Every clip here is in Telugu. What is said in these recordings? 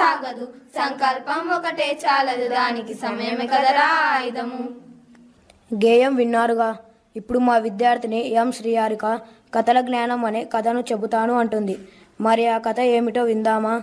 సాగదు సంకల్పం ఒకటే చాలదు దానికి సమయమే కదరా ఆయుధము గేయం విన్నారుగా ఇప్పుడు మా విద్యార్థిని ఎం శ్రీహారిక కథల జ్ఞానం అనే కథను చెబుతాను అంటుంది మరి ఆ కథ ఏమిటో విందామా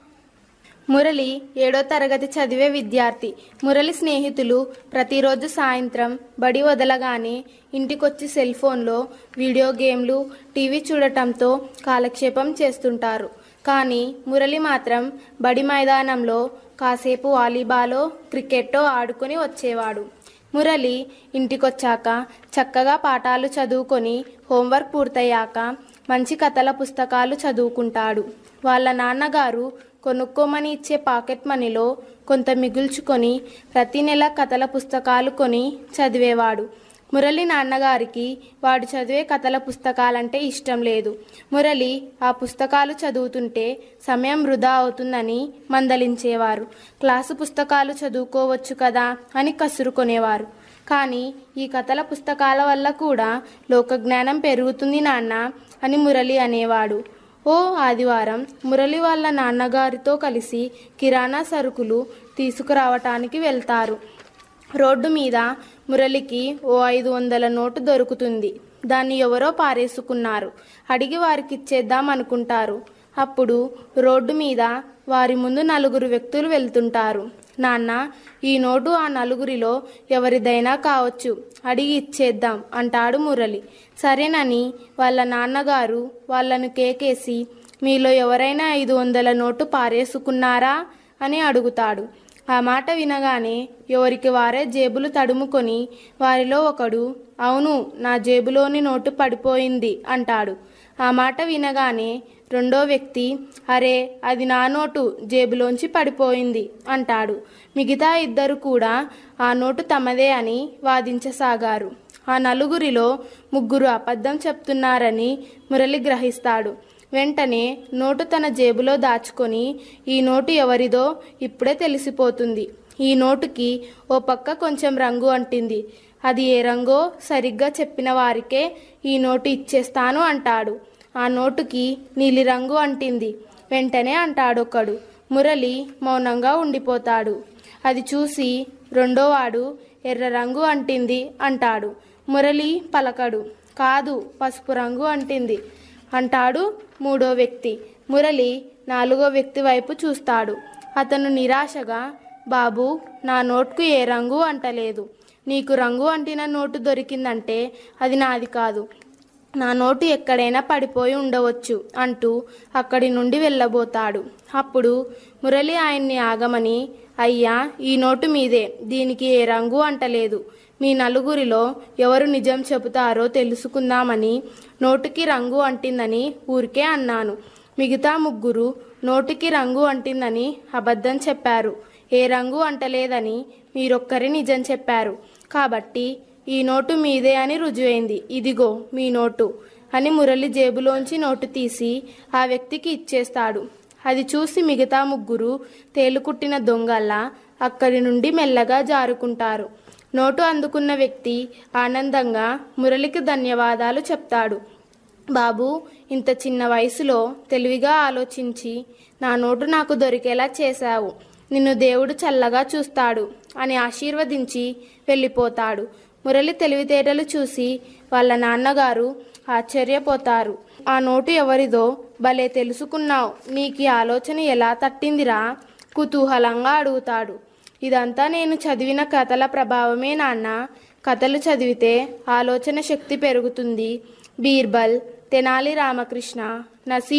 మురళి ఏడో తరగతి చదివే విద్యార్థి మురళి స్నేహితులు ప్రతిరోజు సాయంత్రం బడి వదలగానే ఇంటికొచ్చి సెల్ ఫోన్లో వీడియో గేమ్లు టీవీ చూడటంతో కాలక్షేపం చేస్తుంటారు కానీ మురళి మాత్రం బడి మైదానంలో కాసేపు వాలీబాలో క్రికెట్టో ఆడుకొని వచ్చేవాడు మురళి ఇంటికొచ్చాక చక్కగా పాఠాలు చదువుకొని హోంవర్క్ పూర్తయ్యాక మంచి కథల పుస్తకాలు చదువుకుంటాడు వాళ్ళ నాన్నగారు కొనుక్కోమని ఇచ్చే పాకెట్ మనీలో కొంత మిగుల్చుకొని ప్రతి నెల కథల పుస్తకాలు కొని చదివేవాడు మురళి నాన్నగారికి వాడు చదివే కథల పుస్తకాలంటే ఇష్టం లేదు మురళి ఆ పుస్తకాలు చదువుతుంటే సమయం వృధా అవుతుందని మందలించేవారు క్లాసు పుస్తకాలు చదువుకోవచ్చు కదా అని కసురుకొనేవారు కానీ ఈ కథల పుస్తకాల వల్ల కూడా లోకజ్ఞానం పెరుగుతుంది నాన్న అని మురళి అనేవాడు ఓ ఆదివారం మురళి వాళ్ళ నాన్నగారితో కలిసి కిరాణా సరుకులు తీసుకురావటానికి వెళ్తారు రోడ్డు మీద మురళికి ఓ ఐదు వందల నోటు దొరుకుతుంది దాన్ని ఎవరో పారేసుకున్నారు అడిగి వారికి ఇచ్చేద్దాం అనుకుంటారు అప్పుడు రోడ్డు మీద వారి ముందు నలుగురు వ్యక్తులు వెళ్తుంటారు నాన్న ఈ నోటు ఆ నలుగురిలో ఎవరిదైనా కావచ్చు అడిగి ఇచ్చేద్దాం అంటాడు మురళి సరేనని వాళ్ళ నాన్నగారు వాళ్ళను కేకేసి మీలో ఎవరైనా ఐదు వందల నోటు పారేసుకున్నారా అని అడుగుతాడు ఆ మాట వినగానే ఎవరికి వారే జేబులు తడుముకొని వారిలో ఒకడు అవును నా జేబులోని నోటు పడిపోయింది అంటాడు ఆ మాట వినగానే రెండో వ్యక్తి అరే అది నా నోటు జేబులోంచి పడిపోయింది అంటాడు మిగతా ఇద్దరు కూడా ఆ నోటు తమదే అని వాదించసాగారు ఆ నలుగురిలో ముగ్గురు అబద్ధం చెప్తున్నారని మురళి గ్రహిస్తాడు వెంటనే నోటు తన జేబులో దాచుకొని ఈ నోటు ఎవరిదో ఇప్పుడే తెలిసిపోతుంది ఈ నోటుకి ఓ పక్క కొంచెం రంగు అంటింది అది ఏ రంగో సరిగ్గా చెప్పిన వారికే ఈ నోటు ఇచ్చేస్తాను అంటాడు ఆ నోటుకి నీలిరంగు అంటింది వెంటనే అంటాడొకడు మురళి మౌనంగా ఉండిపోతాడు అది చూసి రెండోవాడు ఎర్ర రంగు అంటింది అంటాడు మురళి పలకడు కాదు పసుపు రంగు అంటింది అంటాడు మూడో వ్యక్తి మురళి నాలుగో వ్యక్తి వైపు చూస్తాడు అతను నిరాశగా బాబు నా నోట్కు ఏ రంగు అంటలేదు నీకు రంగు అంటిన నోటు దొరికిందంటే అది నాది కాదు నా నోటు ఎక్కడైనా పడిపోయి ఉండవచ్చు అంటూ అక్కడి నుండి వెళ్ళబోతాడు అప్పుడు మురళి ఆయన్ని ఆగమని అయ్యా ఈ నోటు మీదే దీనికి ఏ రంగు అంటలేదు మీ నలుగురిలో ఎవరు నిజం చెబుతారో తెలుసుకుందామని నోటుకి రంగు అంటిందని ఊరికే అన్నాను మిగతా ముగ్గురు నోటికి రంగు అంటిందని అబద్ధం చెప్పారు ఏ రంగు అంటలేదని మీరొక్కరి నిజం చెప్పారు కాబట్టి ఈ నోటు మీదే అని రుజువైంది ఇదిగో మీ నోటు అని మురళి జేబులోంచి నోటు తీసి ఆ వ్యక్తికి ఇచ్చేస్తాడు అది చూసి మిగతా ముగ్గురు తేలుకుట్టిన దొంగల్లా అక్కడి నుండి మెల్లగా జారుకుంటారు నోటు అందుకున్న వ్యక్తి ఆనందంగా మురళికి ధన్యవాదాలు చెప్తాడు బాబు ఇంత చిన్న వయసులో తెలివిగా ఆలోచించి నా నోటు నాకు దొరికేలా చేశావు నిన్ను దేవుడు చల్లగా చూస్తాడు అని ఆశీర్వదించి వెళ్ళిపోతాడు మురళి తెలివితేటలు చూసి వాళ్ళ నాన్నగారు ఆశ్చర్యపోతారు ఆ నోటు ఎవరిదో భలే తెలుసుకున్నావు నీకు ఈ ఆలోచన ఎలా తట్టిందిరా కుతూహలంగా అడుగుతాడు ఇదంతా నేను చదివిన కథల ప్రభావమే నాన్న కథలు చదివితే ఆలోచన శక్తి పెరుగుతుంది బీర్బల్ తెనాలి రామకృష్ణ నసీ